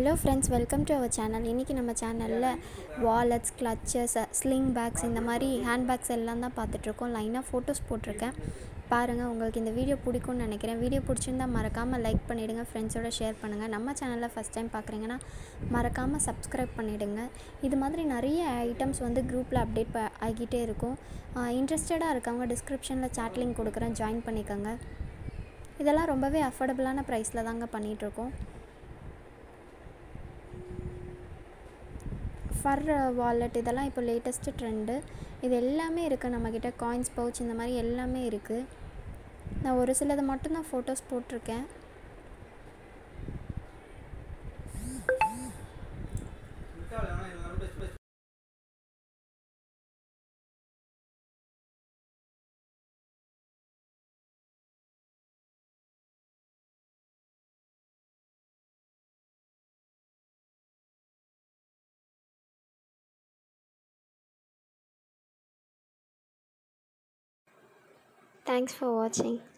hello friends welcome to our channel இன்றைக்கி நம்ம சேனலில் வாலெட்ஸ் கிளச்சஸ் ஸ்லிங் பேக்ஸ் இந்த மாதிரி ஹேண்ட் பேக்ஸ் எல்லாம் தான் பார்த்துட்ருக்கோம் லைனாக ஃபோட்டோஸ் போட்டிருக்கேன் பாருங்கள் உங்களுக்கு இந்த வீடியோ பிடிக்கும்னு நினைக்கிறேன் வீடியோ பிடிச்சிருந்தா மறக்காமல் லைக் பண்ணிவிடுங்க ஃப்ரெண்ட்ஸோட ஷேர் பண்ணுங்கள் நம்ம சேனலில் ஃபஸ்ட் டைம் பார்க்குறீங்கன்னா மறக்காமல் சப்ஸ்கிரைப் பண்ணிவிடுங்க இது மாதிரி நிறைய ஐட்டம்ஸ் வந்து குரூப்பில் அப்டேட் ப ஆகிட்டே இருக்கும் இன்ட்ரெஸ்டடாக இருக்கவங்க டிஸ்கிரிப்ஷனில் chat link கொடுக்குறேன் ஜாயின் பண்ணிக்கோங்க இதெல்லாம் ரொம்பவே அஃபோர்டபுளான ப்ரைஸில் தாங்க பண்ணிகிட்ருக்கோம் ஃபர் வாலெட் இதெல்லாம் இப்போ லேட்டஸ்ட்டு ட்ரெண்டு இது எல்லாமே இருக்குது நம்மக்கிட்ட காயின்ஸ் பவுச் இந்த மாதிரி எல்லாமே இருக்குது நான் ஒரு சிலது மட்டும்தான் ஃபோட்டோஸ் போட்டிருக்கேன் தேங்க்ஸ் ஃபார் வாட்சிங்